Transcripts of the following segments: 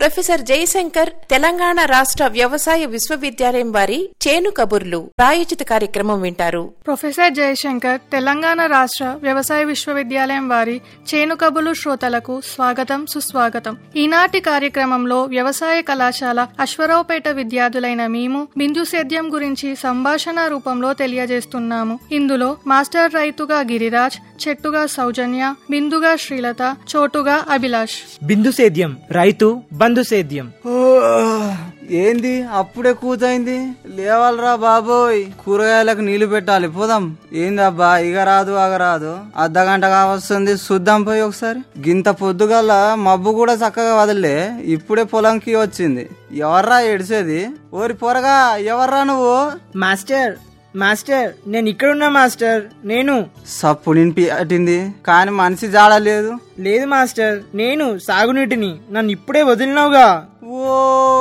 professor Jayashankar Telangana రాష్ట్ర వ్యవసాయ విశ్వవిద్యాలయం వారి చేను కబుర్లు ప్రాయోజిత కార్యక్రమం వింటారు ప్రొఫెసర్ జయశంకర్ తెలంగాణ రాష్ట్ర వ్యవసాయ విశ్వవిద్యాలయం వారి చేను కబులు శ్రోతలకు స్వాగతం సుస్వాగతం ఈనాటి కార్యక్రమంలో వ్యవసాయ కళాశాల అశ్వరావుపేట విద్యార్థులైన మేము బిందు సేద్యం గురించి సంభాషణ రూపంలో తెలియజేస్తున్నాము ఇందులో మాస్టర్ రైతుగా గిరిరాజ్ చెట్టుగా సౌజన్య బిందుగా శ్రీలత చోటుగా అభిలాష్ బిందు సేద్యం రైతు బంధు సేద్యం ఓ, ఏంది అప్పుడే కూతైంది లేవాలరా బాబోయ్ కూరగాయలకు నీళ్లు పెట్టాలి పోదాం ఏందబ్బా ఇక రాదు అగ రాదు అర్ధ గంట కావస్తుంది చూద్దాం పోయి ఒకసారి గింత పొద్దుగల మబ్బు కూడా చక్కగా వదిలే ఇప్పుడే పొలంకి వచ్చింది ఎవర్రా ఏడిసేది ఓరి పొరగా ఎవర్రా నువ్వు మాస్టర్ మాస్టర్ నేను ఇక్కడున్నా మాస్టర్ నేను సప్పుడు నింపి అటింది కానీ మనిషి జాడలేదు లేదు మాస్టర్ నేను సాగునీటిని నన్ను ఇప్పుడే వదిలినావుగా ఓ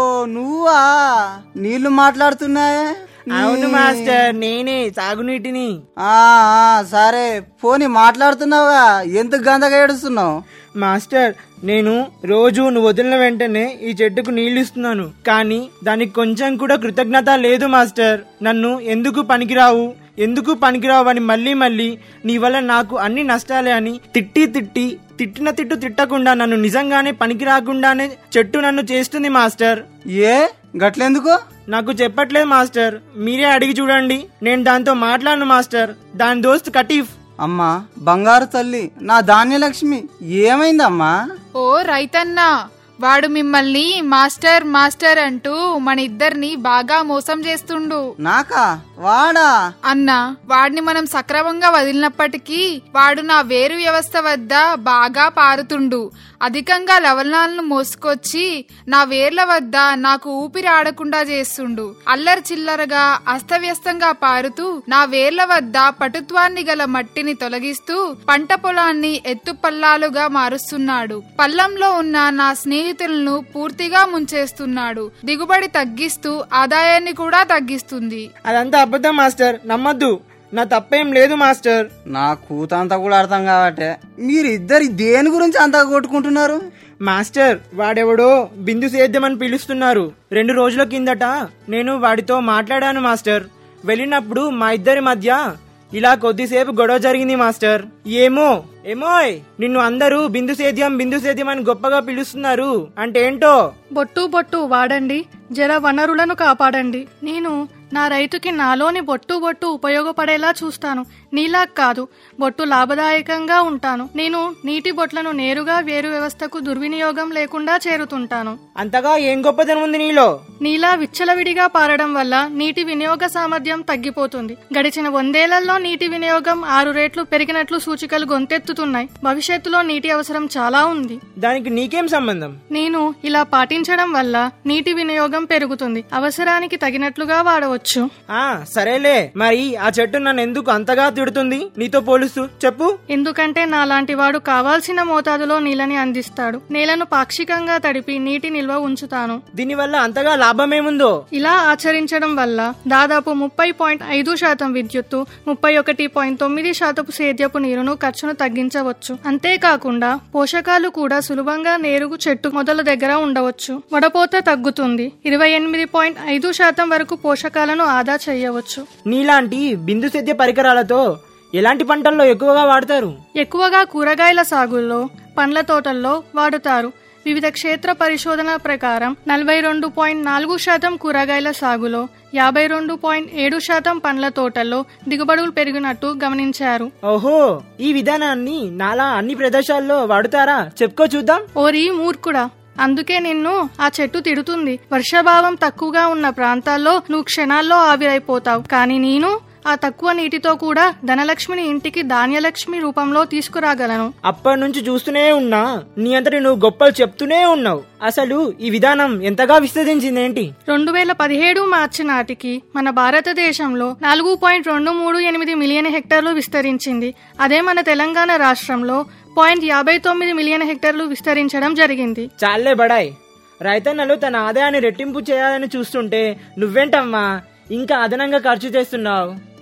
నువ్వా నీళ్లు మాట్లాడుతున్నాయే అవును మాస్టర్ నేనే సాగునీటిని ఆ ఆ, సరే పోనీ మాట్లాడుతున్నావుగా ఎందుకు గందగా ఏడుస్తున్నావు మాస్టర్ నేను రోజు నువ్వు వదిలిన వెంటనే ఈ చెట్టుకు నీళ్లు ఇస్తున్నాను కానీ దానికి కొంచెం కూడా కృతజ్ఞత లేదు మాస్టర్ నన్ను ఎందుకు పనికిరావు ఎందుకు పనికిరావు అని మళ్ళీ మళ్ళీ నీ వల్ల నాకు అన్ని నష్టాలే అని తిట్టి తిట్టి తిట్టిన తిట్టు తిట్టకుండా నన్ను నిజంగానే పనికి రాకుండానే చెట్టు నన్ను చేస్తుంది మాస్టర్ ఏ గట్లెందుకు నాకు చెప్పట్లేదు మాస్టర్ మీరే అడిగి చూడండి నేను దాంతో మాట్లాడను మాస్టర్ దాని దోస్త్ కటీఫ్ అమ్మా బంగారు తల్లి నా ధాన్యలక్ష్మి ఏమైందమ్మా ఓ రైతన్నా వాడు మిమ్మల్ని మాస్టర్ మాస్టర్ అంటూ మన ఇద్దరిని బాగా మోసం చేస్తుండు నాకా వాడా అన్నా వాడిని మనం సక్రమంగా వదిలినప్పటికీ వాడు నా వేరు వ్యవస్థ వద్ద బాగా పారుతుండు అధికంగా లవణాలను మోసుకొచ్చి నా వేర్ల వద్ద నాకు ఊపిరి ఆడకుండా చేస్తుండు అల్లరి చిల్లరగా అస్తవ్యస్తంగా పారుతూ నా వేర్ల వద్ద పటుత్వాన్ని గల మట్టిని తొలగిస్తూ పంట పొలాన్ని ఎత్తుపల్లాలుగా మారుస్తున్నాడు పల్లంలో ఉన్న నా స్నేహితులను పూర్తిగా ముంచేస్తున్నాడు దిగుబడి తగ్గిస్తూ ఆదాయాన్ని కూడా తగ్గిస్తుంది అదంతా అబద్ధం మాస్టర్ నమ్మద్దు నా తప్పేం లేదు మాస్టర్ నా కూతంతా కూడా అర్థం కాబట్టే మీరు ఇద్దరు దేని గురించి అంతగా కొట్టుకుంటున్నారు మాస్టర్ వాడెవడో బిందు సేద్యం అని పిలుస్తున్నారు రెండు రోజుల కిందట నేను వాడితో మాట్లాడాను మాస్టర్ వెళ్ళినప్పుడు మా ఇద్దరి మధ్య ఇలా కొద్దిసేపు గొడవ జరిగింది మాస్టర్ ఏమో ఏమోయ్ నిన్ను అందరూ బిందు సేద్యం బిందు సేద్యం అని గొప్పగా పిలుస్తున్నారు అంటే ఏంటో బొట్టు బొట్టు వాడండి జల వనరులను కాపాడండి నేను నా రైతుకి నాలోని బొట్టు బొట్టు ఉపయోగపడేలా చూస్తాను నీలా కాదు బొట్టు లాభదాయకంగా ఉంటాను నేను నీటి బొట్లను నేరుగా వేరు వ్యవస్థకు దుర్వినియోగం లేకుండా చేరుతుంటాను అంతగా ఏం గొప్పతనం ఉంది నీలో నీలా విచ్చలవిడిగా పారడం వల్ల నీటి వినియోగ సామర్థ్యం తగ్గిపోతుంది గడిచిన వందేళ్లలో నీటి వినియోగం ఆరు రేట్లు పెరిగినట్లు సూచికలు గొంతెత్తుతున్నాయి భవిష్యత్తులో నీటి అవసరం చాలా ఉంది దానికి నీకేం సంబంధం నేను ఇలా పాటించడం వల్ల నీటి వినియోగం పెరుగుతుంది అవసరానికి తగినట్లుగా వాడవచ్చు ఆ సరేలే మరి ఆ చెట్టు నన్ను ఎందుకు అంతగా తిడుతుంది నీతో పోలుస్తూ చెప్పు ఎందుకంటే నాలాంటి వాడు కావాల్సిన మోతాదులో నీళ్ళని అందిస్తాడు నేలను పాక్షికంగా తడిపి నీటి నిల్వ ఉంచుతాను దీనివల్ల అంతగా లాభమేముందో ఇలా ఆచరించడం వల్ల దాదాపు ముప్పై పాయింట్ ఐదు శాతం విద్యుత్తు ముప్పై ఒకటి పాయింట్ తొమ్మిది శాతపు సేద్యపు నీరును ఖర్చును తగ్గించవచ్చు అంతేకాకుండా పోషకాలు కూడా సులభంగా నేరుగు చెట్టు మొదల దగ్గర ఉండవచ్చు వడపోత తగ్గుతుంది ఇరవై ఎనిమిది పాయింట్ ఐదు శాతం వరకు పోషకాలను ఆదా చేయవచ్చు నీలాంటి బిందు సేద్య పరికరాలతో ఎలాంటి పంటల్లో ఎక్కువగా వాడతారు ఎక్కువగా కూరగాయల సాగుల్లో పండ్ల తోటల్లో వాడుతారు వివిధ క్షేత్ర పరిశోధన ప్రకారం నలభై రెండు పాయింట్ నాలుగు శాతం కూరగాయల సాగులో యాభై రెండు పాయింట్ ఏడు శాతం పండ్ల తోటల్లో దిగుబడులు పెరిగినట్టు గమనించారు ఓహో ఈ విధానాన్ని నాలా అన్ని ప్రదేశాల్లో వాడుతారా చెప్పుకో చూద్దాం ఓరి మూర్ఖుడా అందుకే నిన్ను ఆ చెట్టు తిడుతుంది వర్షాభావం తక్కువగా ఉన్న ప్రాంతాల్లో నువ్వు క్షణాల్లో ఆవిరైపోతావు కానీ నేను ఆ తక్కువ నీటితో కూడా ధనలక్ష్మిని ఇంటికి ధాన్యలక్ష్మి రూపంలో తీసుకురాగలను అప్పటి నుంచి చూస్తూనే ఉన్నా నీ అంతటి నువ్వు గొప్పలు చెప్తూనే ఉన్నావు అసలు ఈ విధానం ఎంతగా విస్తరించిందేంటి రెండు వేల పదిహేడు మార్చి నాటికి మన భారతదేశంలో నాలుగు పాయింట్ రెండు మూడు ఎనిమిది మిలియన్ హెక్టార్లు విస్తరించింది అదే మన తెలంగాణ రాష్ట్రంలో పాయింట్ యాభై తొమ్మిది మిలియన్ హెక్టార్లు విస్తరించడం జరిగింది చాలే బడాయ్ రైతన్నలు తన ఆదాయాన్ని రెట్టింపు చేయాలని చూస్తుంటే నువ్వేంటమ్మా ఇంకా అదనంగా ఖర్చు చేస్తున్నావు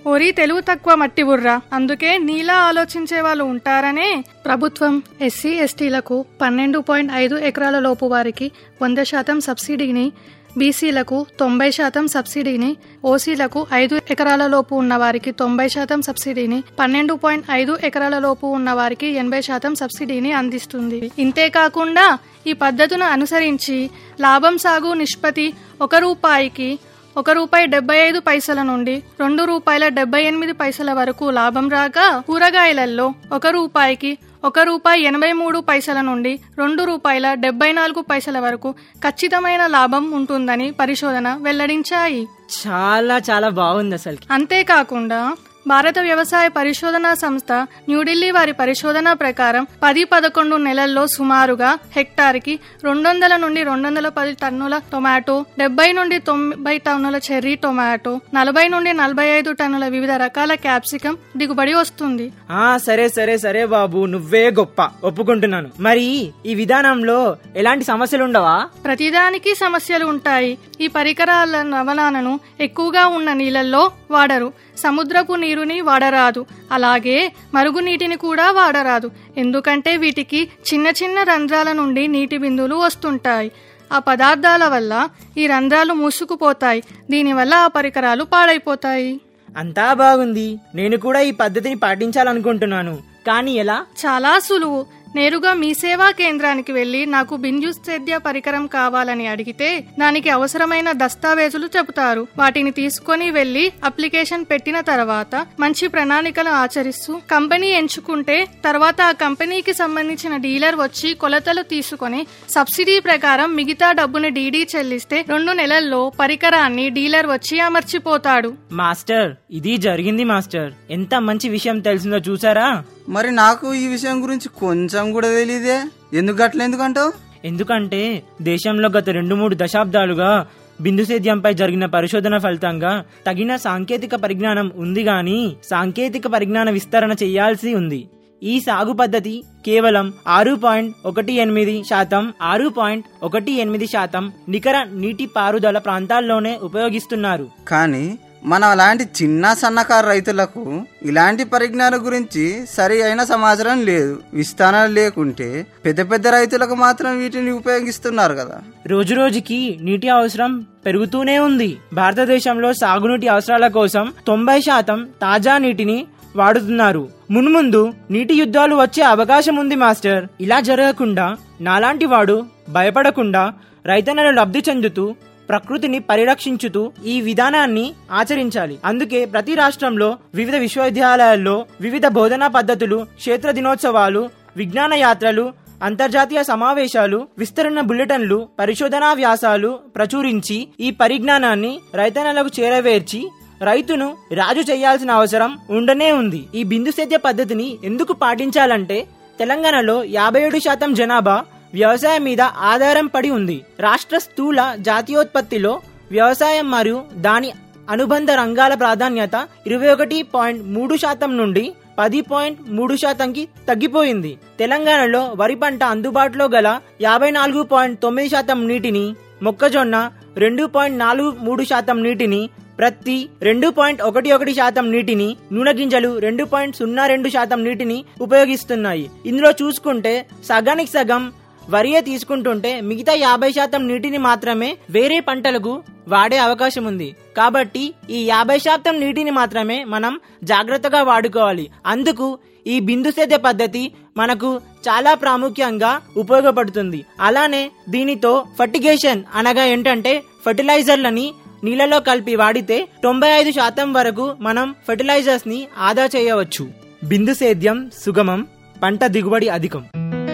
ఓరి తెలుగు తక్కువ మట్టి బుర్ర అందుకే నీలా ఆలోచించే వాళ్ళు ఉంటారనే ప్రభుత్వం ఎస్సీ ఎస్టీలకు పన్నెండు పాయింట్ ఐదు ఎకరాల లోపు వారికి వంద శాతం సబ్సిడీని బీసీలకు తొంభై శాతం సబ్సిడీని ఓసీలకు ఐదు ఎకరాల లోపు ఉన్న వారికి తొంభై శాతం సబ్సిడీని పన్నెండు పాయింట్ ఐదు ఎకరాల లోపు ఉన్న వారికి ఎనభై శాతం సబ్సిడీని అందిస్తుంది ఇంతేకాకుండా ఈ పద్ధతిను అనుసరించి లాభం సాగు నిష్పత్తి ఒక రూపాయికి ఒక రూపాయి డెబ్బై ఐదు పైసల నుండి రెండు రూపాయల డెబ్బై ఎనిమిది పైసల వరకు లాభం రాగా కూరగాయలలో ఒక రూపాయికి ఒక రూపాయి ఎనభై మూడు పైసల నుండి రెండు రూపాయల డెబ్బై నాలుగు పైసల వరకు ఖచ్చితమైన లాభం ఉంటుందని పరిశోధన వెల్లడించాయి చాలా చాలా బాగుంది అసలు అంతేకాకుండా భారత వ్యవసాయ పరిశోధనా సంస్థ న్యూఢిల్లీ వారి పరిశోధన ప్రకారం పది పదకొండు నెలల్లో సుమారుగా హెక్టార్కి రెండు వందల నుండి రెండు వందల పది టన్నుల టొమాటో డెబ్బై నుండి తొంభై టన్నుల చెర్రీ టొమాటో నలభై నుండి నలభై ఐదు టన్నుల వివిధ రకాల క్యాప్సికం దిగుబడి వస్తుంది ఆ సరే సరే సరే బాబు నువ్వే గొప్ప ఒప్పుకుంటున్నాను మరి ఈ విధానంలో ఎలాంటి సమస్యలు ఉండవా ప్రతిదానికి సమస్యలు ఉంటాయి ఈ పరికరాల నవనాలను ఎక్కువగా ఉన్న నీళ్ళల్లో వాడరు సముద్రపు నీరుని వాడరాదు అలాగే మరుగునీటిని కూడా వాడరాదు ఎందుకంటే వీటికి చిన్న చిన్న రంధ్రాల నుండి నీటి బిందువులు వస్తుంటాయి ఆ పదార్థాల వల్ల ఈ రంధ్రాలు మూసుకుపోతాయి దీనివల్ల ఆ పరికరాలు పాడైపోతాయి అంతా బాగుంది నేను కూడా ఈ పద్ధతిని పాటించాలనుకుంటున్నాను కానీ ఎలా చాలా సులువు నేరుగా మీ సేవా కేంద్రానికి వెళ్లి నాకు బిందు సేద్య పరికరం కావాలని అడిగితే దానికి అవసరమైన దస్తావేజులు చెబుతారు వాటిని తీసుకొని వెళ్లి అప్లికేషన్ పెట్టిన తర్వాత మంచి ప్రణాళికలు ఆచరిస్తూ కంపెనీ ఎంచుకుంటే తర్వాత ఆ కంపెనీకి సంబంధించిన డీలర్ వచ్చి కొలతలు తీసుకొని సబ్సిడీ ప్రకారం మిగతా డబ్బుని డీడీ చెల్లిస్తే రెండు నెలల్లో పరికరాన్ని డీలర్ వచ్చి అమర్చిపోతాడు మాస్టర్ ఇది జరిగింది మాస్టర్ ఎంత మంచి విషయం తెలిసిందో చూసారా మరి నాకు ఈ విషయం గురించి కొంచెం కూడా తెలియదే ఎందుకు గట్ల ఎందుకంటావు ఎందుకంటే దేశంలో గత రెండు మూడు దశాబ్దాలుగా బిందు సేద్యంపై జరిగిన పరిశోధన ఫలితంగా తగిన సాంకేతిక పరిజ్ఞానం ఉంది గాని సాంకేతిక పరిజ్ఞాన విస్తరణ చేయాల్సి ఉంది ఈ సాగు పద్ధతి కేవలం ఆరు పాయింట్ ఒకటి ఎనిమిది శాతం ఆరు పాయింట్ ఒకటి ఎనిమిది శాతం నికర నీటి పారుదల ప్రాంతాల్లోనే ఉపయోగిస్తున్నారు కానీ మన అలాంటి చిన్న సన్నకారు రైతులకు ఇలాంటి పరిజ్ఞానం గురించి సరి అయిన సమాచారం లేదు విస్తారం లేకుంటే పెద్ద పెద్ద రైతులకు మాత్రం వీటిని ఉపయోగిస్తున్నారు కదా రోజు రోజుకి నీటి అవసరం పెరుగుతూనే ఉంది భారతదేశంలో సాగునీటి అవసరాల కోసం తొంభై శాతం తాజా నీటిని వాడుతున్నారు మున్ముందు నీటి యుద్ధాలు వచ్చే అవకాశం ఉంది మాస్టర్ ఇలా జరగకుండా నాలాంటి వాడు భయపడకుండా రైతన్నలు లబ్ధి చెందుతూ ప్రకృతిని పరిరక్షించుతూ ఈ విధానాన్ని ఆచరించాలి అందుకే ప్రతి రాష్ట్రంలో వివిధ విశ్వవిద్యాలయాల్లో వివిధ బోధనా పద్ధతులు క్షేత్ర దినోత్సవాలు విజ్ఞాన యాత్రలు అంతర్జాతీయ సమావేశాలు విస్తరణ బులెటిన్లు పరిశోధనా వ్యాసాలు ప్రచురించి ఈ పరిజ్ఞానాన్ని రైతన్నలకు చేరవేర్చి రైతును రాజు చేయాల్సిన అవసరం ఉండనే ఉంది ఈ బిందు సేద్య పద్ధతిని ఎందుకు పాటించాలంటే తెలంగాణలో యాభై ఏడు శాతం జనాభా వ్యవసాయం మీద ఆధారం పడి ఉంది రాష్ట్ర స్థూల జాతీయోత్పత్తిలో వ్యవసాయం మరియు దాని అనుబంధ రంగాల ప్రాధాన్యత ఇరవై ఒకటి పాయింట్ మూడు శాతం నుండి పది పాయింట్ మూడు శాతంకి తగ్గిపోయింది తెలంగాణలో వరి పంట అందుబాటులో గల యాభై నాలుగు పాయింట్ తొమ్మిది శాతం నీటిని మొక్కజొన్న రెండు పాయింట్ నాలుగు మూడు శాతం నీటిని ప్రతి రెండు పాయింట్ ఒకటి ఒకటి శాతం నీటిని నూనె గింజలు రెండు పాయింట్ సున్నా రెండు శాతం నీటిని ఉపయోగిస్తున్నాయి ఇందులో చూసుకుంటే సగానికి సగం వరియే తీసుకుంటుంటే మిగతా యాభై శాతం నీటిని మాత్రమే వేరే పంటలకు వాడే అవకాశం ఉంది కాబట్టి ఈ యాభై శాతం నీటిని మాత్రమే మనం జాగ్రత్తగా వాడుకోవాలి అందుకు ఈ బిందు సేద్య పద్ధతి మనకు చాలా ప్రాముఖ్యంగా ఉపయోగపడుతుంది అలానే దీనితో ఫర్టిగేషన్ అనగా ఏంటంటే ఫర్టిలైజర్లని నీళ్ళలో కలిపి వాడితే తొంభై ఐదు శాతం వరకు మనం ఫెర్టిలైజర్స్ ని ఆదా చేయవచ్చు బిందు సేద్యం సుగమం పంట దిగుబడి అధికం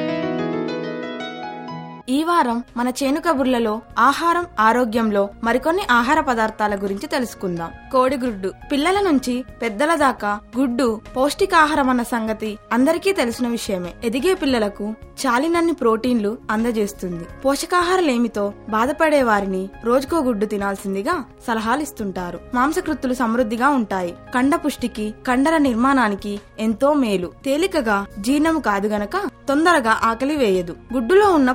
ఈ వారం మన చేను కబుర్లలో ఆహారం ఆరోగ్యంలో మరికొన్ని ఆహార పదార్థాల గురించి తెలుసుకుందాం కోడిగుడ్డు పిల్లల నుంచి పెద్దల దాకా గుడ్డు పౌష్టికాహారం అన్న సంగతి అందరికీ తెలిసిన విషయమే ఎదిగే పిల్లలకు చాలినన్ని ప్రోటీన్లు అందజేస్తుంది పోషకాహారలేమితో బాధపడే వారిని రోజుకో గుడ్డు తినాల్సిందిగా సలహాలు ఇస్తుంటారు మాంసకృత్తులు సమృద్ధిగా ఉంటాయి కండ పుష్టికి కండర నిర్మాణానికి ఎంతో మేలు తేలికగా జీర్ణము కాదు గనక తొందరగా ఆకలి వేయదు గుడ్డులో ఉన్న పోషక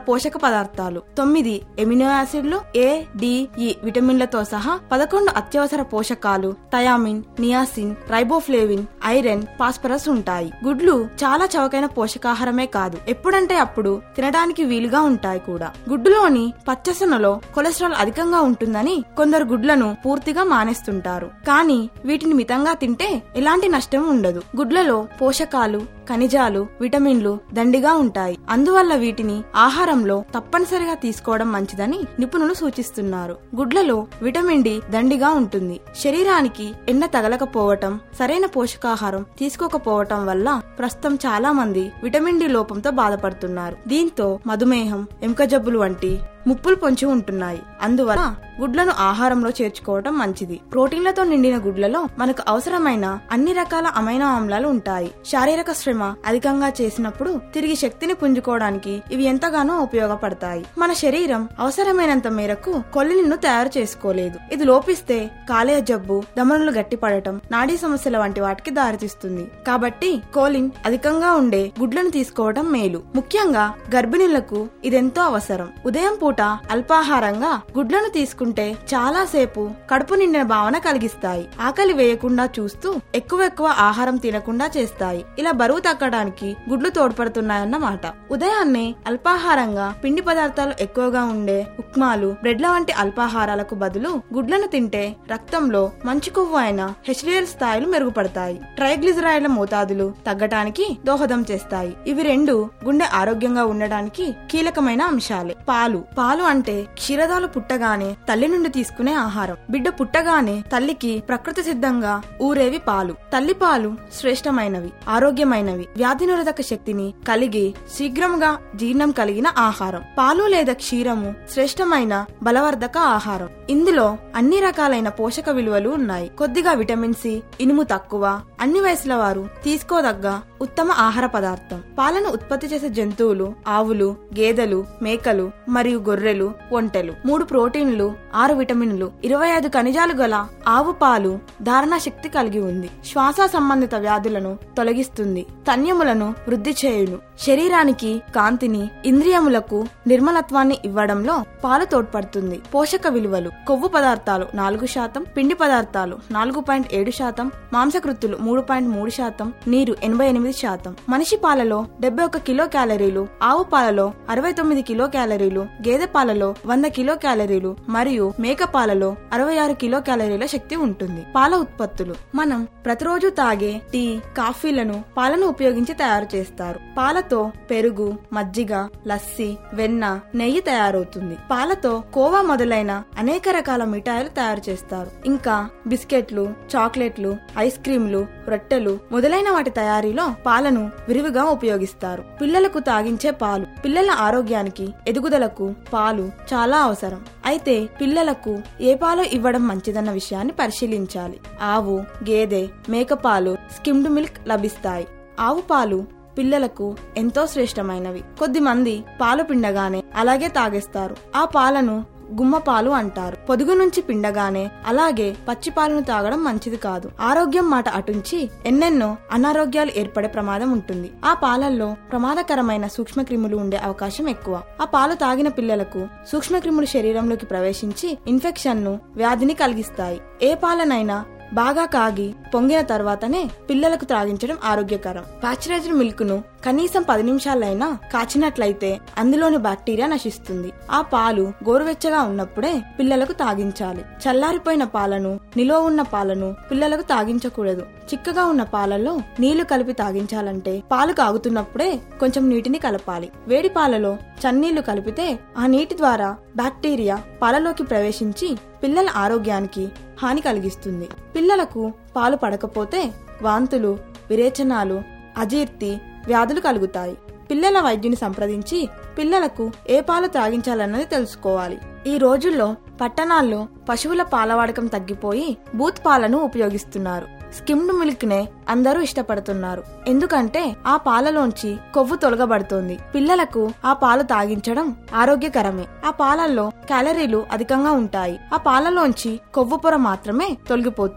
పదార్థాలు తొమ్మిది ఎమినో యాసిడ్లు ఏ డిఇ విటమిన్లతో సహా పదకొండు అత్యవసర పోషకాలు thiamine niacin riboflavin iron phosphorus ఉంటాయి గుడ్లు చాలా చవకైన పోషకాహారమే కాదు ఎప్పుడంటే అప్పుడు తినడానికి వీలుగా ఉంటాయి కూడా గుడ్డులోని పచ్చసొనలో కొలెస్ట్రాల్ అధికంగా ఉంటుందని కొందరు గుడ్లను పూర్తిగా మానేస్తుంటారు కానీ వీటిని మితంగా తింటే ఎలాంటి నష్టం ఉండదు గుడ్లలో పోషకాలు ఖనిజాలు విటమిన్లు దండిగా ఉంటాయి అందువల్ల వీటిని ఆహారంలో తప్పనిసరిగా తీసుకోవడం మంచిదని నిపుణులు సూచిస్తున్నారు గుడ్లలో విటమిన్ డి దండిగా ఉంటుంది శరీరానికి ఎండ తగలకపోవటం సరైన పోషకాహారం తీసుకోకపోవటం వల్ల ప్రస్తుతం చాలా మంది విటమిన్ డి లోపంతో బాధపడుతున్నారు దీంతో మధుమేహం ఎముక జబ్బులు వంటి ముప్పులు పొంచి ఉంటున్నాయి అందువల్ల గుడ్లను ఆహారంలో చేర్చుకోవటం మంచిది ప్రోటీన్లతో నిండిన గుడ్లలో మనకు అవసరమైన అన్ని రకాల అమైనో ఆమ్లాలు ఉంటాయి శారీరక శ్రమ అధికంగా చేసినప్పుడు తిరిగి శక్తిని పుంజుకోవడానికి ఇవి ఎంతగానో ఉపయోగపడతాయి మన శరీరం అవసరమైనంత మేరకు కొల్లిను తయారు చేసుకోలేదు ఇది లోపిస్తే కాలేయ జబ్బు దమనులు గట్టిపడటం నాడీ సమస్యల వంటి వాటికి దారితీస్తుంది కాబట్టి కోలిన్ అధికంగా ఉండే గుడ్లను తీసుకోవడం మేలు ముఖ్యంగా గర్భిణులకు ఇదెంతో అవసరం ఉదయం పూట అల్పాహారంగా గుడ్లను తీసుకుంటే చాలా సేపు కడుపు నిండిన భావన కలిగిస్తాయి ఆకలి వేయకుండా చూస్తూ ఎక్కువ ఎక్కువ ఆహారం తినకుండా చేస్తాయి ఇలా బరువు తగ్గడానికి గుడ్లు తోడ్పడుతున్నాయన్నమాట ఉదయాన్నే అల్పాహారంగా పిండి పదార్థాలు ఎక్కువగా ఉండే ఉప్మాలు బ్రెడ్ల వంటి అల్పాహారాలకు బదులు గుడ్లను తింటే రక్తంలో మంచి కొవ్వు అయిన హెచ్డిఎల్ స్థాయిలు మెరుగుపడతాయి ట్రైగ్లిజరాయిడ్ల మోతాదులు తగ్గటానికి దోహదం చేస్తాయి ఇవి రెండు గుండె ఆరోగ్యంగా ఉండడానికి కీలకమైన అంశాలే పాలు పాలు అంటే క్షీరదాలు పుట్టగానే తల్లి నుండి తీసుకునే ఆహారం బిడ్డ పుట్టగానే తల్లికి ప్రకృతి సిద్ధంగా ఊరేవి పాలు తల్లి పాలు శ్రేష్టమైనవి ఆరోగ్యమైనవి వ్యాధి నిరోధక శక్తిని కలిగి శీఘ్రంగా జీర్ణం కలిగిన ఆహారం పాలు లేదా క్షీరము శ్రేష్టమైన బలవర్ధక ఆహారం ఇందులో అన్ని రకాలైన పోషక విలువలు ఉన్నాయి కొద్దిగా విటమిన్ సి ఇనుము తక్కువ అన్ని వయసుల వారు తీసుకోదగ్గ ఉత్తమ ఆహార పదార్థం పాలను ఉత్పత్తి చేసే జంతువులు ఆవులు గేదెలు మేకలు మరియు గొర్రెలు ఒంటెలు మూడు ప్రోటీన్లు ఆరు విటమిన్లు ఇరవై ఐదు ఖనిజాలు గల ఆవు పాలు ధారణ శక్తి కలిగి ఉంది శ్వాస సంబంధిత వ్యాధులను తొలగిస్తుంది తన్యములను వృద్ధి చేయును శరీరానికి కాంతిని ఇంద్రియములకు నిర్మలత్వాన్ని ఇవ్వడంలో పాలు తోడ్పడుతుంది పోషక విలువలు కొవ్వు పదార్థాలు నాలుగు శాతం పిండి పదార్థాలు నాలుగు పాయింట్ ఏడు శాతం మాంసకృత్తులు మూడు పాయింట్ మూడు శాతం నీరు ఎనభై ఎనిమిది శాతం మనిషి పాలలో డెబ్బై ఒక కిలో క్యాలరీలు ఆవు పాలలో అరవై తొమ్మిది కిలో క్యాలరీలు గేదె పాలలో వంద కిలో క్యాలరీలు మరియు మేక పాలలో అరవై ఆరు కిలో క్యాలరీల శక్తి ఉంటుంది పాల ఉత్పత్తులు మనం ప్రతిరోజు తాగే టీ కాఫీలను పాలను ఉపయోగించి తయారు చేస్తారు పాలతో పెరుగు మజ్జిగ లస్సి వెన్న నెయ్యి తయారవుతుంది పాలతో కోవా మొదలైన అనేక రకాల మిఠాయిలు తయారు చేస్తారు ఇంకా బిస్కెట్లు చాక్లెట్లు ఐస్ క్రీంలు రొట్టెలు మొదలైన వాటి తయారీలో పాలను విరివిగా ఉపయోగిస్తారు పిల్లలకు తాగించే పాలు పిల్లల ఆరోగ్యానికి ఎదుగుదలకు పాలు చాలా అవసరం అయితే పిల్లలకు ఏ పాలు ఇవ్వడం మంచిదన్న విషయాన్ని పరిశీలించాలి ఆవు గేదె మేకపాలు స్కిమ్డ్ మిల్క్ లభిస్తాయి ఆవు పాలు పిల్లలకు ఎంతో శ్రేష్టమైనవి కొద్ది మంది పాలు పిండగానే అలాగే తాగేస్తారు ఆ పాలను గుమ్మ పాలు అంటారు పొదుగు నుంచి పిండగానే అలాగే పచ్చి పాలను తాగడం మంచిది కాదు ఆరోగ్యం మాట అటుంచి ఎన్నెన్నో అనారోగ్యాలు ఏర్పడే ప్రమాదం ఉంటుంది ఆ పాలల్లో ప్రమాదకరమైన సూక్ష్మక్రిములు ఉండే అవకాశం ఎక్కువ ఆ పాలు తాగిన పిల్లలకు సూక్ష్మక్రిములు శరీరంలోకి ప్రవేశించి ఇన్ఫెక్షన్ ను వ్యాధిని కలిగిస్తాయి ఏ పాలనైనా బాగా కాగి పొంగిన తర్వాతనే పిల్లలకు త్రాగించడం ఆరోగ్యకరం పాశ్చరైజ్డ్ మిల్క్ ను కనీసం పది నిమిషాలైనా కాచినట్లయితే అందులోని బాక్టీరియా నశిస్తుంది ఆ పాలు గోరువెచ్చగా ఉన్నప్పుడే పిల్లలకు తాగించాలి చల్లారిపోయిన పాలను నిలో ఉన్న పాలను పిల్లలకు తాగించకూడదు చిక్కగా ఉన్న పాలలో నీళ్లు కలిపి తాగించాలంటే పాలు కాగుతున్నప్పుడే కొంచెం నీటిని కలపాలి వేడి పాలలో చన్నీళ్లు కలిపితే ఆ నీటి ద్వారా బాక్టీరియా పాలలోకి ప్రవేశించి పిల్లల ఆరోగ్యానికి హాని కలిగిస్తుంది పిల్లలకు పాలు పడకపోతే వాంతులు విరేచనాలు అజీర్తి వ్యాధులు కలుగుతాయి పిల్లల వైద్యుని సంప్రదించి పిల్లలకు ఏ పాలు త్రాగించాలన్నది తెలుసుకోవాలి ఈ రోజుల్లో పట్టణాల్లో పశువుల పాల వాడకం తగ్గిపోయి బూత్ పాలను ఉపయోగిస్తున్నారు స్కిమ్డ్ మిల్క్ నే అందరూ ఇష్టపడుతున్నారు ఎందుకంటే ఆ పాలలోంచి కొవ్వు తొలగబడుతోంది పిల్లలకు ఆ పాలు తాగించడం ఆరోగ్యకరమే ఆ పాలల్లో క్యాలరీలు అధికంగా ఉంటాయి ఆ పాలలోంచి కొవ్వు పొర మాత్రమే తొలగిపోతుంది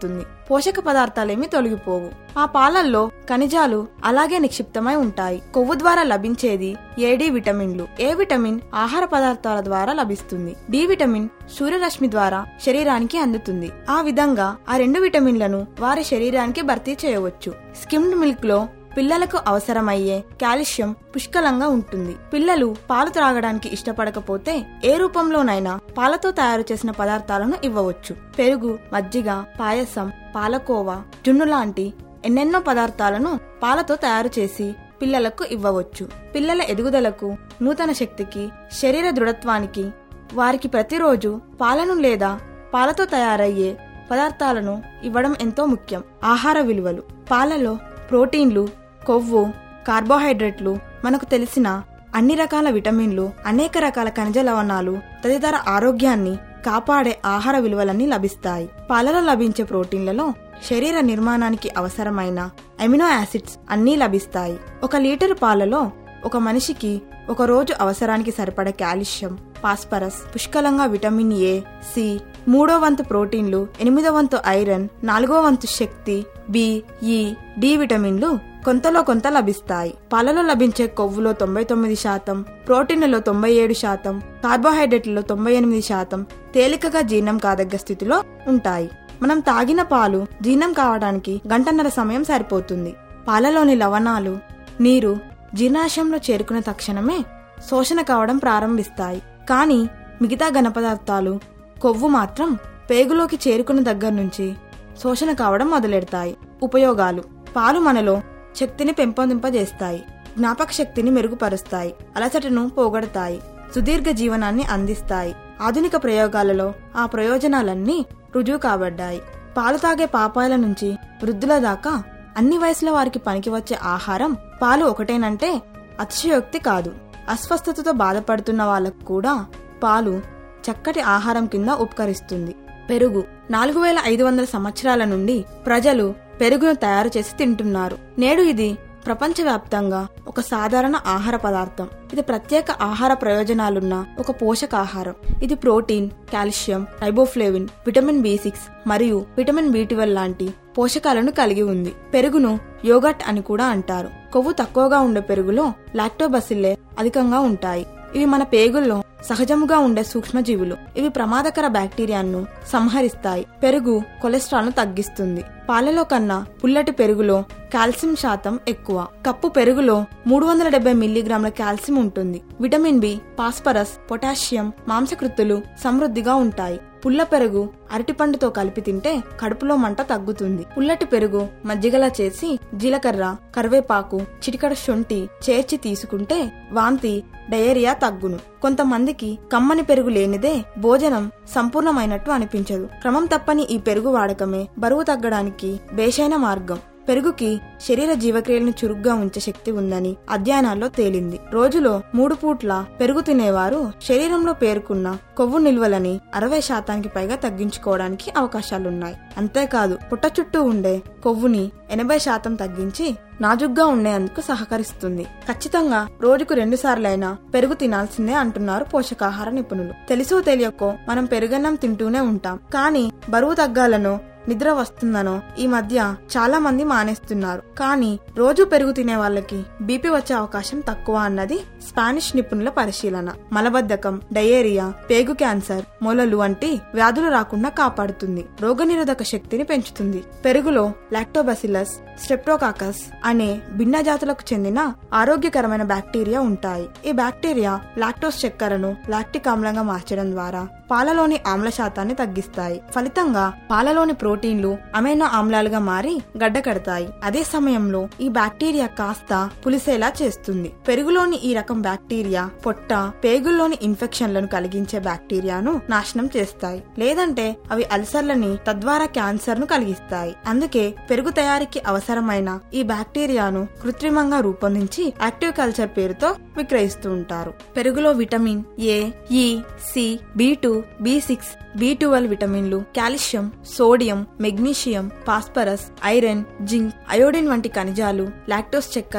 పోషక పదార్థాలేమీ తొలగిపోవు ఆ పాలల్లో ఖనిజాలు అలాగే నిక్షిప్తమై ఉంటాయి కొవ్వు ద్వారా లభించేది ఏ డి విటమిన్లు ఏ విటమిన్ ఆహార పదార్థాల ద్వారా లభిస్తుంది డి విటమిన్ సూర్యరశ్మి ద్వారా శరీరానికి అందుతుంది ఆ విధంగా ఆ రెండు విటమిన్లను వారి శరీరానికి భర్తీ చేయవచ్చు స్కిమ్డ్ మిల్క్ లో పిల్లలకు అవసరమయ్యే కాల్షియం పుష్కలంగా ఉంటుంది పిల్లలు పాలు త్రాగడానికి ఇష్టపడకపోతే ఏ రూపంలోనైనా పాలతో తయారు చేసిన పదార్థాలను ఇవ్వవచ్చు పెరుగు మజ్జిగ పాయసం పాలకోవా జున్ను లాంటి ఎన్నెన్నో పదార్థాలను పాలతో తయారు చేసి పిల్లలకు ఇవ్వవచ్చు పిల్లల ఎదుగుదలకు నూతన శక్తికి శరీర దృఢత్వానికి వారికి ప్రతిరోజు పాలను లేదా పాలతో తయారయ్యే పదార్థాలను ఇవ్వడం ఎంతో ముఖ్యం ఆహార విలువలు పాలలో ప్రోటీన్లు కొవ్వు కార్బోహైడ్రేట్లు మనకు తెలిసిన అన్ని రకాల విటమిన్లు అనేక రకాల ఖనిజ లవణాలు తదితర ఆరోగ్యాన్ని కాపాడే ఆహార విలువలన్నీ లభిస్తాయి పాలలో లభించే ప్రోటీన్లలో శరీర నిర్మాణానికి అవసరమైన అమినో యాసిడ్స్ అన్నీ లభిస్తాయి ఒక లీటరు పాలలో ఒక మనిషికి ఒక రోజు అవసరానికి సరిపడే కాల్షియం పాస్పరస్ పుష్కలంగా విటమిన్ ఏ సి మూడో వంతు ప్రోటీన్లు ఎనిమిదో వంతు ఐరన్ నాలుగో వంతు శక్తి బి ఈ డి విటమిన్లు కొంతలో కొంత లభిస్తాయి పాలలో లభించే కొవ్వులో తొంభై తొమ్మిది శాతం ప్రోటీన్లలో తొంభై ఏడు శాతం కార్బోహైడ్రేట్లలో తొంభై ఎనిమిది శాతం తేలికగా జీర్ణం కాదగ్గ స్థితిలో ఉంటాయి మనం తాగిన పాలు జీర్ణం కావడానికి గంటన్నర సమయం సరిపోతుంది పాలలోని లవణాలు నీరు జీర్ణాశయంలో చేరుకున్న తక్షణమే శోషణ కావడం ప్రారంభిస్తాయి కానీ మిగతా ఘనపదార్థాలు కొవ్వు మాత్రం పేగులోకి చేరుకున్న దగ్గర నుంచి శోషణ కావడం మొదలెడతాయి ఉపయోగాలు పాలు మనలో శక్తిని పెంపొందింపజేస్తాయి జ్ఞాపక శక్తిని మెరుగుపరుస్తాయి అలసటను పోగొడతాయి సుదీర్ఘ జీవనాన్ని అందిస్తాయి ఆధునిక ప్రయోగాలలో ఆ ప్రయోజనాలన్నీ రుజువు కాబడ్డాయి పాలు తాగే పాపాయిల నుంచి వృద్ధుల దాకా అన్ని వయసుల వారికి పనికి వచ్చే ఆహారం పాలు ఒకటేనంటే అతిశయోక్తి కాదు అస్వస్థతతో బాధపడుతున్న వాళ్ళకు కూడా పాలు చక్కటి ఆహారం కింద ఉపకరిస్తుంది పెరుగు నాలుగు వేల ఐదు వందల సంవత్సరాల నుండి ప్రజలు పెరుగును తయారు చేసి తింటున్నారు నేడు ఇది ప్రపంచవ్యాప్తంగా ఒక సాధారణ ఆహార పదార్థం ఇది ప్రత్యేక ఆహార ప్రయోజనాలున్న ఒక పోషకాహారం ఇది protein calcium riboflavin vitamin B six మరియు విటమిన్ బి ట్వెల్వ్ లాంటి పోషకాలను కలిగి ఉంది పెరుగును యోగట్ అని కూడా అంటారు కొవ్వు తక్కువగా ఉండే పెరుగులో లాక్టోబసిల్లే అధికంగా ఉంటాయి ఇవి మన పేగుల్లో సహజముగా ఉండే సూక్ష్మజీవులు ఇవి ప్రమాదకర బ్యాక్టీరియాను సంహరిస్తాయి పెరుగు కొలెస్ట్రాల్ ను తగ్గిస్తుంది పాలలో కన్నా పుల్లటి పెరుగులో కాల్షియం శాతం ఎక్కువ కప్పు పెరుగులో మూడు వందల డెబ్బై మిల్లీగ్రాముల కాల్షియం ఉంటుంది విటమిన్ బి పాస్పరస్ పొటాషియం మాంసకృత్తులు సమృద్ధిగా ఉంటాయి పుల్ల పెరుగు అరటిపండుతో కలిపి తింటే కడుపులో మంట తగ్గుతుంది పుల్లటి పెరుగు మజ్జిగలా చేసి జీలకర్ర కరివేపాకు చిటికడ శొంఠి చేర్చి తీసుకుంటే వాంతి డయేరియా తగ్గును కొంతమందికి కమ్మని పెరుగు లేనిదే భోజనం సంపూర్ణమైనట్టు అనిపించదు క్రమం తప్పని ఈ పెరుగు వాడకమే బరువు తగ్గడానికి బేషైన మార్గం పెరుగుకి శరీర జీవక్రియలను చురుగ్గా ఉంచే శక్తి ఉందని అధ్యయనాల్లో తేలింది రోజులో మూడు పూట్ల పెరుగు తినేవారు శరీరంలో పేరుకున్న కొవ్వు నిల్వలని అరవై శాతానికి పైగా తగ్గించుకోవడానికి అవకాశాలున్నాయి అంతేకాదు పుట్ట చుట్టూ ఉండే కొవ్వుని ఎనభై శాతం తగ్గించి నాజుగ్గా ఉండేందుకు సహకరిస్తుంది ఖచ్చితంగా రోజుకు రెండు సార్లైనా పెరుగు తినాల్సిందే అంటున్నారు పోషకాహార నిపుణులు తెలుసో తెలియకో మనం పెరుగన్నం తింటూనే ఉంటాం కానీ బరువు తగ్గాలనో నిద్ర వస్తుందనో ఈ మధ్య చాలా మంది మానేస్తున్నారు కానీ రోజు పెరుగు తినే వాళ్ళకి బీపీ వచ్చే అవకాశం తక్కువ అన్నది స్పానిష్ నిపుణుల పరిశీలన మలబద్ధకం డయేరియా పేగు క్యాన్సర్ మొలలు వంటి వ్యాధులు రాకుండా కాపాడుతుంది రోగనిరోధక శక్తిని పెంచుతుంది పెరుగులో లాక్టోబసిల్లస్ స్ట్రెప్టోకాకస్ అనే భిన్న జాతులకు చెందిన ఆరోగ్యకరమైన బ్యాక్టీరియా ఉంటాయి ఈ బ్యాక్టీరియా లాక్టోస్ చక్కెరను లాక్టిక్ ఆమ్లంగా మార్చడం ద్వారా పాలలోని ఆమ్ల శాతాన్ని తగ్గిస్తాయి ఫలితంగా పాలలోని ప్రోటీన్లు అమైనో ఆమ్లాలుగా మారి గడ్డ కడతాయి అదే సమయంలో ఈ బ్యాక్టీరియా కాస్త పులిసేలా చేస్తుంది పెరుగులోని ఈ రకం బ్యాక్టీరియా పొట్ట పేగుల్లోని ఇన్ఫెక్షన్లను కలిగించే బ్యాక్టీరియాను నాశనం చేస్తాయి లేదంటే అవి అల్సర్లని తద్వారా క్యాన్సర్ ను కలిగిస్తాయి అందుకే పెరుగు తయారీకి అవసరమైన ఈ బ్యాక్టీరియాను కృత్రిమంగా రూపొందించి యాక్టివ్ కల్చర్ పేరుతో విక్రయిస్తూ ఉంటారు పెరుగులో vitamin A E C B two B six B twelve విటమిన్లు calcium sodium magnesium phosphorus iron zinc iodine వంటి ఖనిజాలు లాక్టోస్ చక్కెరలు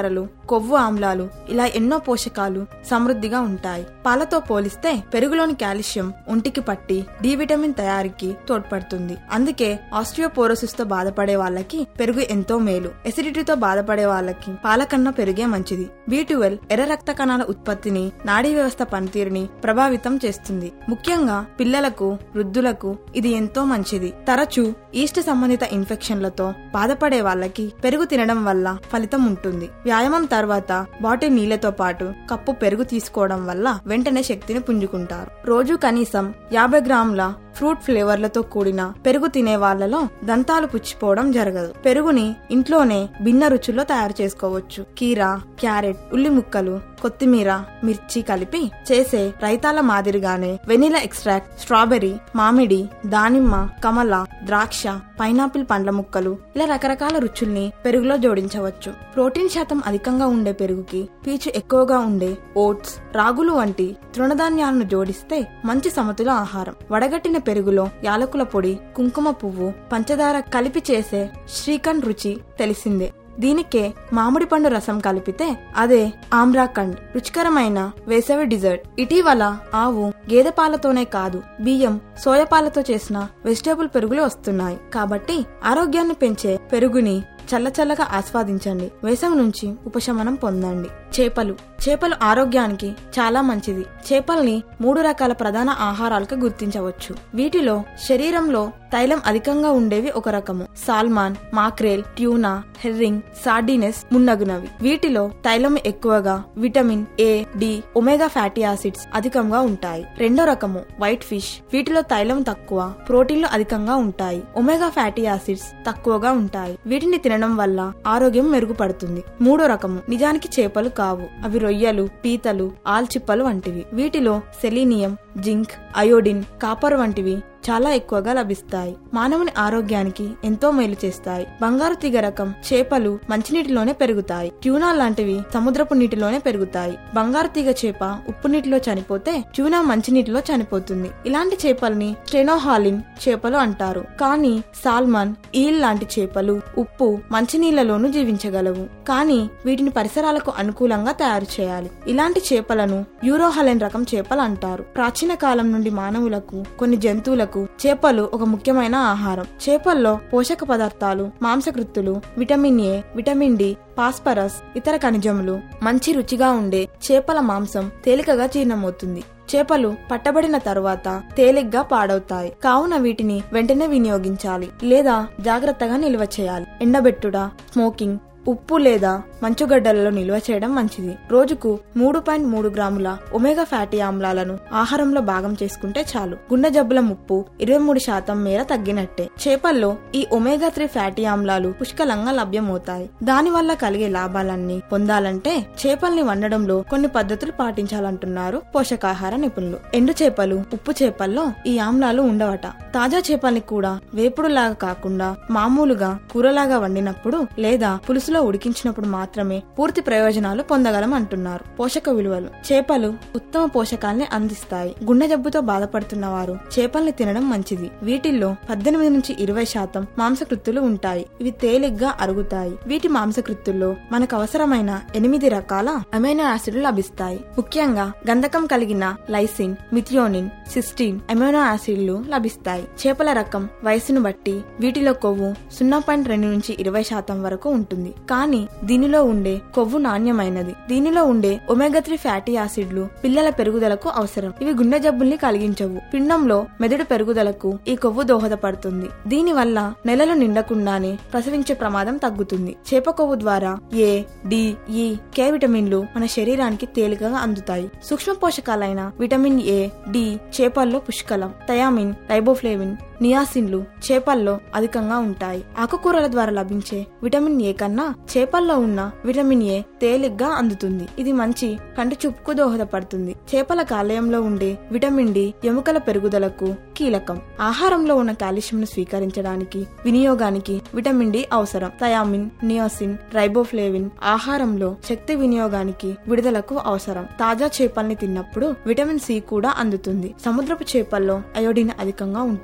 కొవ్వు ఆమ్లాలు ఇలా ఎన్నో పోషకాలు సమృద్ధిగా ఉంటాయి పాలతో పోలిస్తే పెరుగులోని కాల్షియం ఒంటికి పట్టి డి విటమిన్ తయారీకి తోడ్పడుతుంది అందుకే ఆస్ట్రియోపోరోసిస్ తో బాధపడే వాళ్ళకి పెరుగు ఎంతో మేలు ఎసిడిటీతో బాధపడే వాళ్ళకి పాల కన్నా పెరుగే మంచిది బి ఎర్ర రక్త కణాల ఉత్పత్తిని నాడీ వ్యవస్థ పనితీరుని ప్రభావితం చేస్తుంది ముఖ్యంగా పిల్లలకు వృద్ధులకు ఇది ఎంతో మంచిది తరచూ ఈస్ట్ సంబంధిత ఇన్ఫెక్షన్లతో బాధపడే వాళ్ళకి పెరుగు తినడం వల్ల ఫలితం ఉంటుంది వ్యాయామం తర్వాత బాటిల్ నీళ్లతో పాటు కప్పు పెరుగు తీసుకోవడం వల్ల వెంటనే శక్తిని పుంజుకుంటారు రోజు కనీసం యాభై గ్రాముల ఫ్రూట్ ఫ్లేవర్లతో కూడిన పెరుగు తినే వాళ్ళలో దంతాలు పుచ్చిపోవడం జరగదు పెరుగుని ఇంట్లోనే భిన్న రుచుల్లో తయారు చేసుకోవచ్చు కీరా క్యారెట్ ఉల్లి ముక్కలు కొత్తిమీర మిర్చి కలిపి చేసే రైతాల మాదిరిగానే వెనిలా ఎక్స్ట్రాక్ట్ స్ట్రాబెర్రీ మామిడి దానిమ్మ కమల ద్రాక్ష పైనాపిల్ పండ్ల ముక్కలు ఇలా రకరకాల రుచుల్ని పెరుగులో జోడించవచ్చు ప్రోటీన్ శాతం అధికంగా ఉండే పెరుగుకి పీచు ఎక్కువగా ఉండే ఓట్స్ రాగులు వంటి తృణధాన్యాలను జోడిస్తే మంచి సమతుల ఆహారం వడగట్టిన పెరుగులో యాలకుల పొడి కుంకుమ పువ్వు పంచదార కలిపి చేసే శ్రీఖండ్ రుచి తెలిసిందే దీనికే మామిడి పండు రసం కలిపితే అదే ఆమ్రాఖండ్ రుచికరమైన వేసవి డిజర్ట్ ఇటీవల ఆవు గేదె పాలతోనే కాదు బియ్యం సోయా పాలతో చేసిన వెజిటేబుల్ పెరుగులు వస్తున్నాయి కాబట్టి ఆరోగ్యాన్ని పెంచే పెరుగుని చల్లచల్లగా ఆస్వాదించండి వేసవి నుంచి ఉపశమనం పొందండి చేపలు చేపలు ఆరోగ్యానికి చాలా మంచిది చేపల్ని మూడు రకాల ప్రధాన ఆహారాలుగా గుర్తించవచ్చు వీటిలో శరీరంలో తైలం అధికంగా ఉండేవి ఒక రకము salmon mackerel tuna herring sardines మున్నగునవి వీటిలో తైలం ఎక్కువగా vitamin A D omega fatty acids అధికంగా ఉంటాయి రెండో రకము వైట్ ఫిష్ వీటిలో తైలం తక్కువ ప్రోటీన్లు అధికంగా ఉంటాయి ఒమేగా ఫ్యాటీ యాసిడ్స్ తక్కువగా ఉంటాయి వీటిని తినడం వల్ల ఆరోగ్యం మెరుగుపడుతుంది మూడో రకము నిజానికి చేపలు కావు అవి రొయ్యలు పీతలు ఆల్చిప్పలు వంటివి వీటిలో సెలీనియం జింక్ అయోడిన్ కాపర్ వంటివి చాలా ఎక్కువగా లభిస్తాయి మానవుని ఆరోగ్యానికి ఎంతో మేలు చేస్తాయి బంగారు తీగ రకం చేపలు మంచినీటిలోనే పెరుగుతాయి ట్యూనా లాంటివి సముద్రపు నీటిలోనే పెరుగుతాయి బంగారు తీగ చేప ఉప్పు నీటిలో చనిపోతే ట్యూనా మంచినీటిలో చనిపోతుంది ఇలాంటి చేపల్ని స్టెనోహాలిన్ చేపలు అంటారు కానీ సాల్మన్ ఈల్ లాంటి చేపలు ఉప్పు మంచినీళ్లలోనూ జీవించగలవు కానీ వీటిని పరిసరాలకు అనుకూలంగా తయారు చేయాలి ఇలాంటి చేపలను యూరోహలెన్ రకం చేపలు అంటారు ప్రాచీన కాలం నుండి మానవులకు కొన్ని జంతువులకు చేపలు ఒక ముఖ్యమైన ఆహారం చేపల్లో పోషక పదార్థాలు మాంసకృత్తులు vitamin A vitamin D phosphorus ఇతర ఖనిజములు మంచి రుచిగా ఉండే చేపల మాంసం తేలికగా జీర్ణమవుతుంది చేపలు పట్టబడిన తరువాత తేలిగ్గా పాడవుతాయి కావున వీటిని వెంటనే వినియోగించాలి లేదా జాగ్రత్తగా నిల్వ చేయాలి ఎండబెట్టుట స్మోకింగ్ ఉప్పు లేదా మంచుగడ్డలలో నిల్వ చేయడం మంచిది రోజుకు మూడు పాయింట్ మూడు గ్రాముల ఒమేగా ఫ్యాటీ ఆమ్లాలను ఆహారంలో భాగం చేసుకుంటే చాలు గుండె జబ్బుల ముప్పు ఇరవై మూడు శాతం మేర తగ్గినట్టే చేపల్లో ఈ ఒమేగా త్రీ ఫ్యాటీ ఆమ్లాలు పుష్కలంగా లభ్యమవుతాయి దానివల్ల కలిగే లాభాలన్నీ పొందాలంటే చేపల్ని వండడంలో కొన్ని పద్ధతులు పాటించాలంటున్నారు పోషకాహార నిపుణులు ఎండు చేపలు ఉప్పు చేపల్లో ఈ ఆమ్లాలు ఉండవట తాజా చేపల్ని కూడా వేపుడులాగా కాకుండా మామూలుగా కూరలాగా వండినప్పుడు లేదా పులుసులో ఉడికించినప్పుడు మాత్రమే పూర్తి ప్రయోజనాలు పొందగలం అంటున్నారు పోషక విలువలు చేపలు ఉత్తమ పోషకాల్ని అందిస్తాయి గుండె జబ్బుతో బాధపడుతున్న వారు చేపల్ని తినడం మంచిది వీటిల్లో పద్దెనిమిది నుంచి ఇరవై శాతం మాంసకృత్తులు ఉంటాయి ఇవి తేలిగ్గా అరుగుతాయి వీటి మాంసకృత్తుల్లో మనకు అవసరమైన ఎనిమిది రకాల అమైనో యాసిడ్లు లభిస్తాయి ముఖ్యంగా గంధకం కలిగిన లైసిన్ మిథియోనిన్ సిస్టీన్ అమైనో యాసిడ్లు లభిస్తాయి చేపల రకం వయసును బట్టి వీటిలో కొవ్వు సున్నా పాయింట్ రెండు నుంచి ఇరవై శాతం వరకు ఉంటుంది కానీ దీనిలో ఉండే కొవ్వు నాణ్యమైనది దీనిలో ఉండే ఒమేగా త్రీ ఫ్యాటీ యాసిడ్లు పిల్లల పెరుగుదలకు అవసరం ఇవి గుండె జబ్బుల్ని కలిగించవు పిండంలో మెదడు పెరుగుదలకు ఈ కొవ్వు దోహదపడుతుంది దీని వల్ల నెలలు నిండకుండానే ప్రసవించే ప్రమాదం తగ్గుతుంది చేప కొవ్వు ద్వారా ఏ డి ఈ కే విటమిన్లు మన శరీరానికి తేలికగా అందుతాయి సూక్ష్మ పోషకాలైన విటమిన్ ఏ డి చేపల్లో పుష్కలం థయామిన్ రైబోఫ్లేవిన్ నియాసిన్లు చేపల్లో అధికంగా ఉంటాయి ఆకుకూరల ద్వారా లభించే విటమిన్ ఏ కన్నా చేపల్లో ఉన్న విటమిన్ ఏ తేలిగ్గా అందుతుంది ఇది మంచి కంటి చూపుకు దోహదపడుతుంది చేపల కాలేయంలో ఉండే విటమిన్ డి ఎముకల పెరుగుదలకు కీలకం ఆహారంలో ఉన్న కాల్షియం ను స్వీకరించడానికి వినియోగానికి విటమిన్ డి అవసరం థయామిన్ నియోసిన్ రైబోఫ్లేవిన్ ఆహారంలో శక్తి వినియోగానికి విడుదలకు అవసరం తాజా చేపల్ని తిన్నప్పుడు విటమిన్ సి కూడా అందుతుంది సముద్రపు చేపల్లో అయోడిన్ అధికంగా ఉంటుంది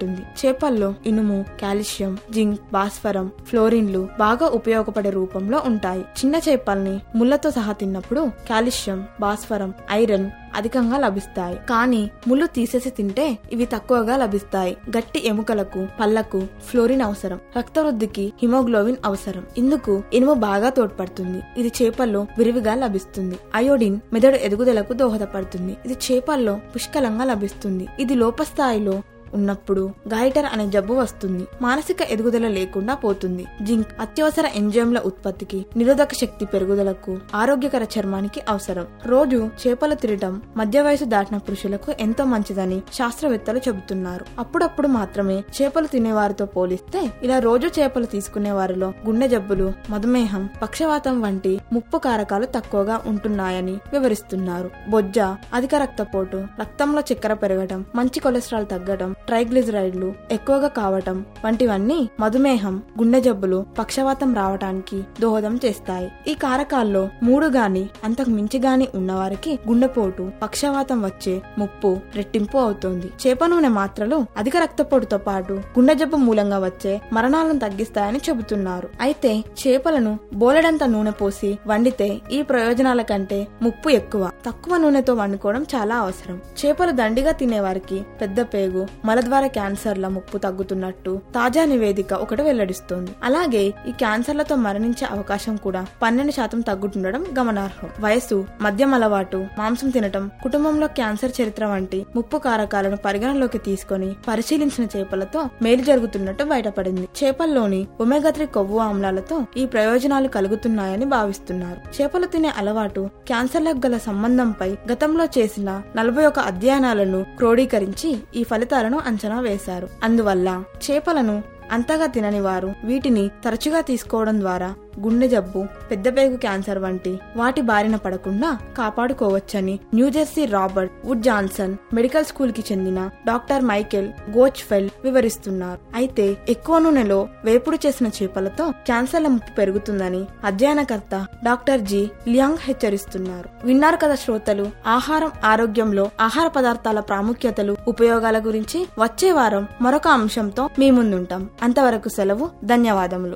చేపల్లో ఇనుము కాల్షియం జింక్ భాస్వరం ఫ్లోరిన్లు బాగా ఉపయోగపడే రూపంలో ఉంటాయి చిన్న చేపల్ని ముళ్ళతో సహా తిన్నప్పుడు కాల్షియం భాస్వరం ఐరన్ అధికంగా లభిస్తాయి కానీ ముళ్ళు తీసేసి తింటే ఇవి తక్కువగా లభిస్తాయి గట్టి ఎముకలకు పళ్లకు ఫ్లోరిన్ అవసరం రక్త వృద్ధికి హిమోగ్లోబిన్ అవసరం ఇందుకు ఇనుము బాగా తోడ్పడుతుంది ఇది చేపల్లో విరివిగా లభిస్తుంది అయోడిన్ మెదడు ఎదుగుదలకు దోహదపడుతుంది ఇది చేపల్లో పుష్కలంగా లభిస్తుంది ఇది లోపస్థాయిలో ఉన్నప్పుడు గాయిటర్ అనే జబ్బు వస్తుంది మానసిక ఎదుగుదల లేకుండా పోతుంది జింక్ అత్యవసర ఎంజైమ్ల ఉత్పత్తికి నిరోధక శక్తి పెరుగుదలకు ఆరోగ్యకర చర్మానికి అవసరం రోజు చేపలు తినటం మధ్య వయసు దాటిన పురుషులకు ఎంతో మంచిదని శాస్త్రవేత్తలు చెబుతున్నారు అప్పుడప్పుడు మాత్రమే చేపలు తినేవారితో పోలిస్తే ఇలా రోజు చేపలు తీసుకునే వారిలో గుండె జబ్బులు మధుమేహం పక్షవాతం వంటి ముప్పు కారకాలు తక్కువగా ఉంటున్నాయని వివరిస్తున్నారు బొజ్జ అధిక రక్తపోటు రక్తంలో చక్కెర పెరగటం మంచి కొలెస్ట్రాల్ తగ్గటం ట్రైగ్లిజరైడ్లు ఎక్కువగా కావటం వంటివన్నీ మధుమేహం గుండె జబ్బులు పక్షవాతం రావటానికి దోహదం చేస్తాయి ఈ కారకాల్లో మూడు గాని అంతకు మించి గాని ఉన్నవారికి గుండెపోటు పక్షవాతం వచ్చే ముప్పు రెట్టింపు అవుతోంది చేప నూనె మాత్రలు అధిక రక్తపోటుతో పాటు గుండె జబ్బు మూలంగా వచ్చే మరణాలను తగ్గిస్తాయని చెబుతున్నారు అయితే చేపలను బోలెడంత నూనె పోసి వండితే ఈ ప్రయోజనాల కంటే ముప్పు ఎక్కువ తక్కువ నూనెతో వండుకోవడం చాలా అవసరం చేపలు దండిగా తినేవారికి పెద్ద పేగు మలద్వార క్యాన్సర్ల ముప్పు తగ్గుతున్నట్టు తాజా నివేదిక ఒకటి వెల్లడిస్తోంది అలాగే ఈ క్యాన్సర్లతో మరణించే అవకాశం కూడా పన్నెండు శాతం తగ్గుతుండడం గమనార్హం వయసు మద్యం అలవాటు మాంసం తినటం కుటుంబంలో క్యాన్సర్ చరిత్ర వంటి ముప్పు కారకాలను పరిగణలోకి తీసుకొని పరిశీలించిన చేపలతో మేలు జరుగుతున్నట్టు బయటపడింది చేపల్లోని ఒమేగా త్రీ కొవ్వు ఆమ్లాలతో ఈ ప్రయోజనాలు కలుగుతున్నాయని భావిస్తున్నారు చేపలు తినే అలవాటు క్యాన్సర్లకు గల సంబంధంపై గతంలో చేసిన నలభై ఒక అధ్యయనాలను క్రోడీకరించి ఈ ఫలితాలను అంచనా వేశారు అందువల్ల చేపలను అంతగా తినని వారు వీటిని తరచుగా తీసుకోవడం ద్వారా గుండె జబ్బు పెద్ద పేగు క్యాన్సర్ వంటి వాటి బారిన పడకుండా కాపాడుకోవచ్చని New Jersey Robert Wood Johnson medical school కి చెందిన డాక్టర్ మైకెల్ గోచ్ఫెల్ వివరిస్తున్నారు అయితే ఎక్కువ నూనెలో వేపుడు చేసిన చేపలతో క్యాన్సర్ల ముప్పు పెరుగుతుందని అధ్యయనకర్త డాక్టర్ జి లియాంగ్ హెచ్చరిస్తున్నారు విన్నారు కదా శ్రోతలు ఆహారం ఆరోగ్యంలో ఆహార పదార్థాల ప్రాముఖ్యతలు ఉపయోగాల గురించి వచ్చే వారం మరొక అంశంతో మీ ముందుంటాం అంతవరకు సెలవు ధన్యవాదములు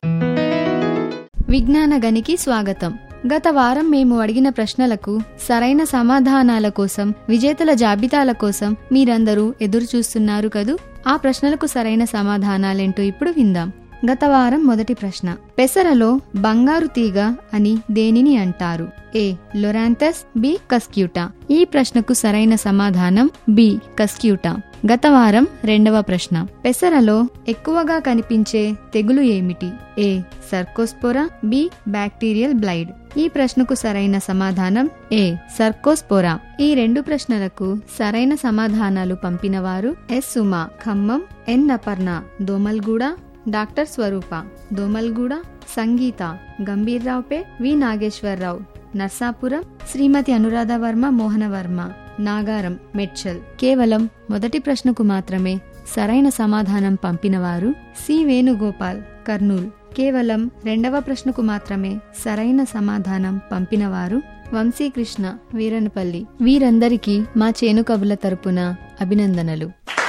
విజ్ఞాన గనికి స్వాగతం గత వారం మేము అడిగిన ప్రశ్నలకు సరైన సమాధానాల కోసం విజేతల జాబితాల కోసం మీరందరూ ఎదురు చూస్తున్నారు కదూ ఆ ప్రశ్నలకు సరైన సమాధానాలేంటో ఇప్పుడు విందాం గత వారం మొదటి ప్రశ్న పెసరలో బంగారు తీగ అని దేనిని అంటారు ఏ లొరాంథస్ బి కస్క్యూటా ఈ ప్రశ్నకు సరైన సమాధానం బి కస్క్యూటా గత వారం రెండవ ప్రశ్న పెసరలో ఎక్కువగా కనిపించే తెగులు ఏమిటి A cercospora B bacterial blight ఈ ప్రశ్నకు సరైన సమాధానం ఏ సర్కోస్పోరా ఈ రెండు ప్రశ్నలకు సరైన సమాధానాలు పంపినవారు S Suma Khammam N Aparna Domalguda doctor Swaroopa Domalguda Sangeetha Gambhiraopet V Nageswararao Narsapuram Srimati Anuradha Varma Mohana Varma Nagaram Medchal కేవలం మొదటి ప్రశ్నకు మాత్రమే సరైన సమాధానం పంపినవారు సి వేణుగోపాల్ కర్నూల్ కేవలం రెండవ ప్రశ్నకు మాత్రమే సరైన సమాధానం పంపినవారు వంశీకృష్ణ వీరనపల్లి వీరందరికీ మా చేను కబుల తరపున అభినందనలు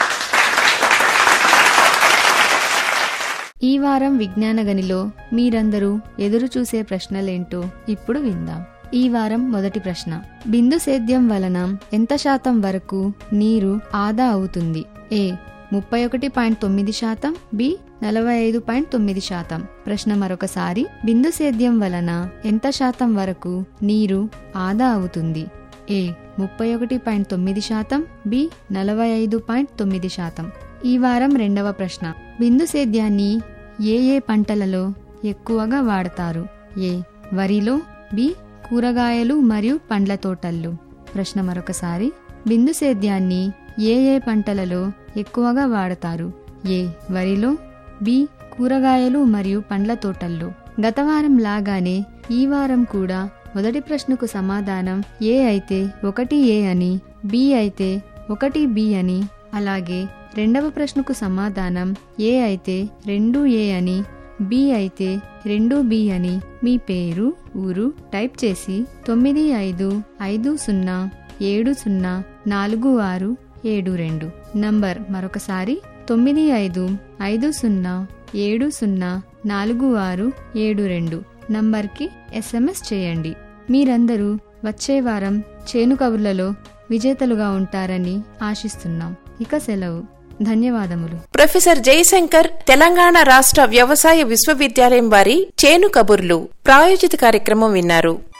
ఈ వారం విజ్ఞాన గనిలో మీరందరూ ఎదురు చూసే ప్రశ్నలేంటో ఇప్పుడు విందాం ఈ వారం మొదటి ప్రశ్న బిందు సేద్యం వలన ఎంత శాతం వరకు నీరు ఆదా అవుతుంది ఏ ముప్పై ఒకటి పాయింట్ తొమ్మిది శాతం బి నలభై ఐదు పాయింట్ తొమ్మిది శాతం ప్రశ్న మరొకసారి బిందు సేద్యం వలన ఎంత శాతం వరకు నీరు ఆదా అవుతుంది ఏ ముప్పై ఒకటి పాయింట్ తొమ్మిది శాతం బి నలభై ఐదు పాయింట్ తొమ్మిది శాతం ఈ వారం రెండవ ప్రశ్న బిందు సేద్యాన్ని ఏ ఏ పంటలలో ఎక్కువగా వాడతారు ఏ వరిలో బి కూరగాయలు మరియు పండ్ల తోటల్లో ప్రశ్న మరొకసారి బిందు సేద్యాన్ని ఏ ఏ పంటలలో ఎక్కువగా వాడతారు ఏ వరిలో బి కూరగాయలు మరియు పండ్ల తోటల్లో గత వారం లాగానే ఈ వారం కూడా మొదటి ప్రశ్నకు సమాధానం ఏ అయితే ఒకటి ఏ అని బి అయితే ఒకటి బి అని అలాగే రెండవ ప్రశ్నకు సమాధానం ఏ అయితే రెండు ఏ అని బి అయితే రెండు బి అని మీ పేరు ఊరు టైప్ చేసి తొమ్మిది ఐదు ఐదు సున్నా ఏడు సున్నా నాలుగు ఆరు ఏడు రెండు నంబర్ మరొకసారి తొమ్మిది ఐదు ఐదు సున్నా ఏడు సున్నా నాలుగు ఆరు ఏడు రెండు నంబర్కి ఎస్ఎంఎస్ చేయండి మీరందరూ వచ్చే వారం చేను కబుర్లలో విజేతలుగా ఉంటారని ఆశిస్తున్నాం ఇక సెలవు ధన్యవాదములు ప్రొఫెసర్ జయశంకర్ తెలంగాణ రాష్ట్ర వ్యవసాయ విశ్వవిద్యాలయం వారి చేను కబుర్లు ప్రాయోజిత కార్యక్రమం విన్నారు